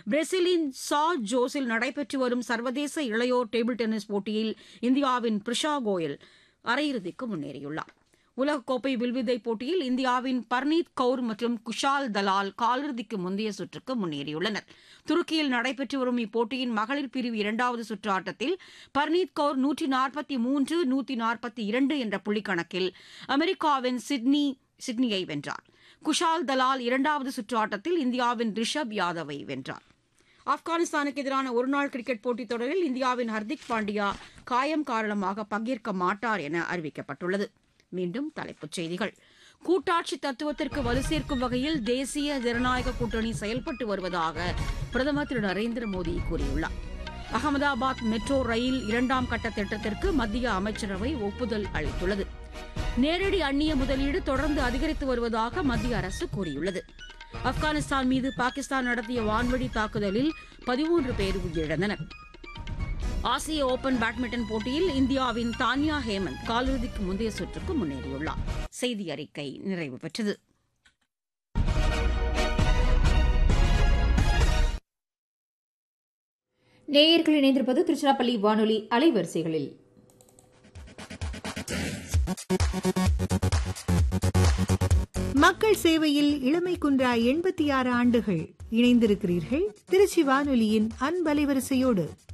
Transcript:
பிரேசிலின் சா ஜோஸில் நடைபெற்று வரும் சர்வதேச இளையோர் டேபிள் டென்னிஸ் போட்டியில் இந்தியாவின் பிரிஷா கோயல் அரையிறுதிக்கு முன்னேறியுள்ளார் உலகக்கோப்பை வில்வித்தை போட்டியில் இந்தியாவின் பர்னீத் கவுர் மற்றும் குஷால் தலால் காலிறுதிக்கு முந்தைய சுற்றுக்கு முன்னேறியுள்ளனர் துருக்கியில் நடைபெற்று வரும் இப்போட்டியின் மகளிர் பிரிவு இரண்டாவது சுற்று ஆட்டத்தில் பர்னீத் கவுர் நூற்றி நாற்பத்தி மூன்று நூற்றி நாற்பத்தி இரண்டு என்ற புள்ளிக்கணக்கில் அமெரிக்காவின் சிட்னி சிட்னியை வென்றார் குஷால் தலால் இரண்டாவது சுற்று ஆட்டத்தில் இந்தியாவின் ரிஷப் யாதவை வென்றார் ஆப்கானிஸ்தானுக்கு எதிரான ஒருநாள் கிரிக்கெட் போட்டித் தொடரில் இந்தியாவின் ஹர்திக் பாண்டியா காயம் காரணமாக பங்கேற்க மாட்டார் என அறிவிக்கப்பட்டுள்ளது மீண்டும் தலைப்புச் செய்திகள் கூட்டாட்சி தத்துவத்திற்கு வலு சேர்க்கும் வகையில் தேசிய ஜனநாயக கூட்டணி செயல்பட்டு வருவதாக பிரதமர் திரு நரேந்திர மோடி கூறியுள்ளார் அகமதாபாத் மெட்ரோ ரயில் இரண்டாம் கட்ட திட்டத்திற்கு மத்திய அமைச்சரவை ஒப்புதல் அளித்துள்ளது நேரடி அந்நிய முதலீடு தொடர்ந்து அதிகரித்து வருவதாக மத்திய அரசு கூறியுள்ளது ஆப்கானிஸ்தான் மீது பாகிஸ்தான் நடத்திய வான்வழி தாக்குதலில் பதிமூன்று பேர் உயிரிழந்தனர் ஆசிய ஓபன் பேட்மிண்டன் போட்டியில் இந்தியாவின் தான்யா ஹேமந்த் காலிறுதிக்கு முந்தைய சுற்றுக்கு முன்னேறியுள்ளார் செய்தி அறிக்கை நிறைவு பெற்றது நேயர்கள் இணைந்திருப்பது திருச்சிராப்பள்ளி வானொலி அலைவரிசைகளில் மக்கள் சேவையில் இளமை குன்றா எண்பத்தி ஆறு ஆண்டுகள் இணைந்திருக்கிறீர்கள் திருச்சி வானொலியின் அன்பலைவரிசையோடு